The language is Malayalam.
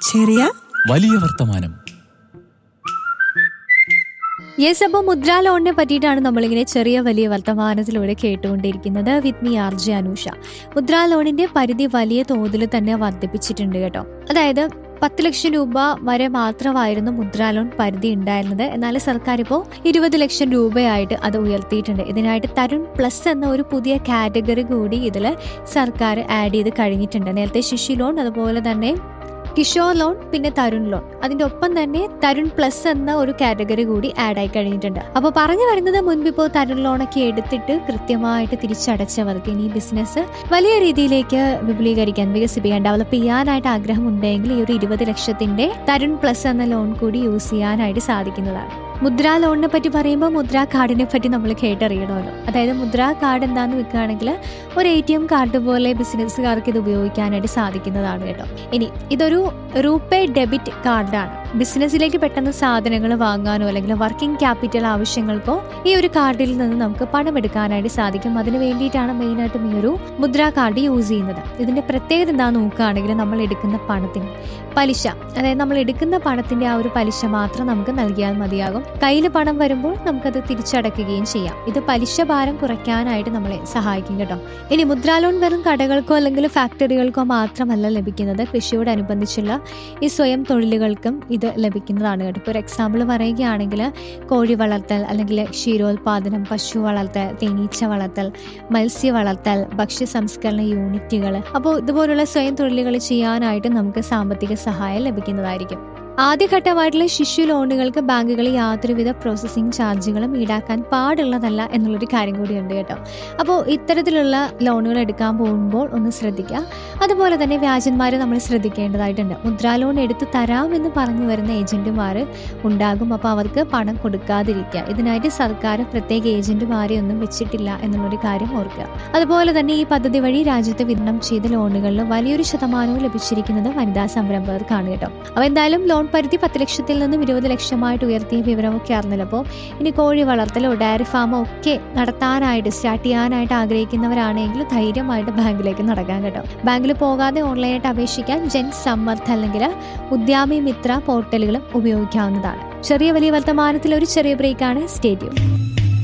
ചെറിയ വലിയ വർത്തമാനം യെസ് അപ്പോൾ മുദ്രാ ലോണിനെ പറ്റിയിട്ടാണ് നമ്മളിങ്ങനെ ചെറിയ വലിയ വർത്തമാനത്തിലൂടെ കേട്ടുകൊണ്ടിരിക്കുന്നത് with me R J Anusha Mudra ലോണിന്റെ പരിധി വലിയ തോതിൽ തന്നെ വർദ്ധിപ്പിച്ചിട്ടുണ്ട് കേട്ടോ അതായത് പത്ത് ലക്ഷം രൂപ വരെ മാത്രമായിരുന്നു മുദ്രാ ലോൺ പരിധി ഉണ്ടായിരുന്നത് എന്നാൽ സർക്കാർ ഇപ്പോൾ ഇരുപത് ലക്ഷം രൂപയായിട്ട് അത് ഉയർത്തിയിട്ടുണ്ട് ഇതിനായിട്ട് തരുൺ പ്ലസ് എന്ന ഒരു പുതിയ കാറ്റഗറി കൂടി ഇതിൽ സർക്കാർ ആഡ് ചെയ്ത് കഴിഞ്ഞിട്ടുണ്ട് നേരത്തെ ശിശു ലോൺ അതുപോലെ തന്നെ കിഷോർ ലോൺ പിന്നെ തരുൺ ലോൺ അതിന്റെ ഒപ്പം തന്നെ തരുൺ പ്ലസ് എന്ന ഒരു കാറ്റഗറി കൂടി ആഡ് ആയി കഴിഞ്ഞിട്ടുണ്ട് അപ്പോൾ പറഞ്ഞു വരുന്നത് മുൻപ് ഇപ്പോൾ തരുൺ ലോണൊക്കെ എടുത്തിട്ട് കൃത്യമായിട്ട് തിരിച്ചടച്ചവർക്ക് ഇനി ബിസിനസ് വലിയ രീതിയിലേക്ക് വിപുലീകരിക്കാൻ വികസിപ്പിക്കാൻ ഡെവലപ്പ് ചെയ്യാനായിട്ട് ആഗ്രഹം ഉണ്ടെങ്കിൽ ഈ ഒരു ഇരുപത് ലക്ഷത്തിന്റെ തരുൺ പ്ലസ് എന്ന ലോൺ കൂടി യൂസ് ചെയ്യാനായിട്ട് സാധിക്കുന്നതാണ് മുദ്രാ ലോണിനെ പറ്റി പറയുമ്പോൾ മുദ്രാ കാർഡിനെ പറ്റി നമ്മൾ കേട്ടറിയണമല്ലോ അതായത് മുദ്രാ കാർഡ് എന്താന്ന് വെക്കുകയാണെങ്കിൽ ഒരു എ ടി എം കാർഡ് പോലെ ബിസിനസ്സുകാർക്ക് ഇത് ഉപയോഗിക്കാനായിട്ട് സാധിക്കുന്നതാണ് കേട്ടോ ഇനി ഇതൊരു റൂപേ ഡെബിറ്റ് കാർഡാണ് ബിസിനസ്സിലേക്ക് പെട്ടെന്ന് സാധനങ്ങൾ വാങ്ങാനോ അല്ലെങ്കിൽ വർക്കിംഗ് ക്യാപിറ്റൽ ആവശ്യങ്ങൾക്കോ ഈ ഒരു കാർഡിൽ നിന്ന് നമുക്ക് പണം എടുക്കാനായിട്ട് സാധിക്കും അതിന് വേണ്ടിയിട്ടാണ് മെയിനായിട്ടും ഈ ഒരു മുദ്രാ കാർഡ് യൂസ് ചെയ്യുന്നത് ഇതിന്റെ പ്രത്യേകത എന്താണെന്ന് നോക്കുകയാണെങ്കിൽ നമ്മൾ എടുക്കുന്ന പണത്തിന് പലിശ അതായത് നമ്മൾ എടുക്കുന്ന പണത്തിന്റെ ആ ഒരു പലിശ മാത്രം നമുക്ക് നൽകിയാൽ മതിയാകും കയ്യിൽ പണം വരുമ്പോൾ നമുക്കത് തിരിച്ചടക്കുകയും ചെയ്യാം ഇത് പലിശ ഭാരം കുറയ്ക്കാനായിട്ട് നമ്മളെ സഹായിക്കും കേട്ടോ ഇനി മുദ്രാ ലോൺ വെറും കടകൾക്കോ അല്ലെങ്കിൽ ഫാക്ടറികൾക്കോ മാത്രമല്ല ലഭിക്കുന്നത് കൃഷിയോടനുബന്ധിച്ചുള്ള ഈ സ്വയം തൊഴിലുകൾക്കും ഇത് ലഭിക്കുന്നതാണ് കേട്ടോ ഇപ്പോൾ ഒരു എക്സാമ്പിൾ പറയുകയാണെങ്കിൽ കോഴി വളർത്തൽ അല്ലെങ്കിൽ ക്ഷീരോത്പാദനം പശു വളർത്തൽ തേനീച്ച വളർത്തൽ മത്സ്യ വളർത്തൽ ഭക്ഷ്യ സംസ്കരണ യൂണിറ്റുകൾ അപ്പോൾ ഇതുപോലുള്ള സ്വയം തൊഴിലുകൾ ചെയ്യാനായിട്ട് നമുക്ക് സാമ്പത്തിക സഹായം ലഭിക്കുന്നതായിരിക്കും ആദ്യഘട്ടമായിട്ടുള്ള ശിശു ലോണുകൾക്ക് ബാങ്കുകൾ യാതൊരുവിധ പ്രോസസ്സിംഗ് ചാർജുകളും ഈടാക്കാൻ പാടുള്ളതല്ല എന്നുള്ളൊരു കാര്യം കൂടിയുണ്ട് കേട്ടോ അപ്പോൾ ഇത്തരത്തിലുള്ള ലോണുകൾ എടുക്കാൻ പോകുമ്പോൾ ഒന്ന് ശ്രദ്ധിക്കുക അതുപോലെ തന്നെ വ്യാജന്മാരെ നമ്മൾ ശ്രദ്ധിക്കേണ്ടതായിട്ടുണ്ട് മുദ്രാ ലോൺ എടുത്ത് തരാമെന്ന് പറഞ്ഞു വരുന്ന ഏജന്റുമാർ ഉണ്ടാകും അപ്പോൾ അവർക്ക് പണം കൊടുക്കാതിരിക്കുക ഇതിനായിട്ട് സർക്കാർ പ്രത്യേക ഏജന്റുമാരെ ഒന്നും വെച്ചിട്ടില്ല എന്നുള്ളൊരു കാര്യം ഓർക്കുക അതുപോലെ തന്നെ ഈ പദ്ധതി വഴി രാജ്യത്ത് വിതരണം ചെയ്ത ലോണുകളിൽ വലിയൊരു ശതമാനവും ലഭിച്ചിരിക്കുന്നത് വനിതാ സംരംഭകർക്കാണ് കേട്ടോ അപ്പോൾ എന്തായാലും ലോൺ പരിധി പത്ത് ലക്ഷത്തിൽ നിന്നും ഇരുപത് ലക്ഷമായിട്ട് ഉയർത്തിയ വിവരമൊക്കെ അറിഞ്ഞല്ലോ അപ്പോൾ ഇനി കോഴി വളർത്തലോ ഡയറി ഫാമോ ഒക്കെ നടത്താനായിട്ട് സ്റ്റാർട്ട് ചെയ്യാനായിട്ട് ആഗ്രഹിക്കുന്നവരാണെങ്കിൽ ധൈര്യമായിട്ട് ബാങ്കിലേക്ക് നടക്കാൻ കേട്ടോ ബാങ്കിൽ പോകാതെ ഓൺലൈനായിട്ട് അപേക്ഷിക്കാൻ ജൻ സമ്മർദ്ദ അല്ലെങ്കിൽ ഉദ്യാമി മിത്ര പോർട്ടലുകളും ഉപയോഗിക്കാവുന്നതാണ് ചെറിയ വലിയ വർത്തമാനത്തിൽ ഒരു ചെറിയ ബ്രേക്കാണ് സ്റ്റേഡിയം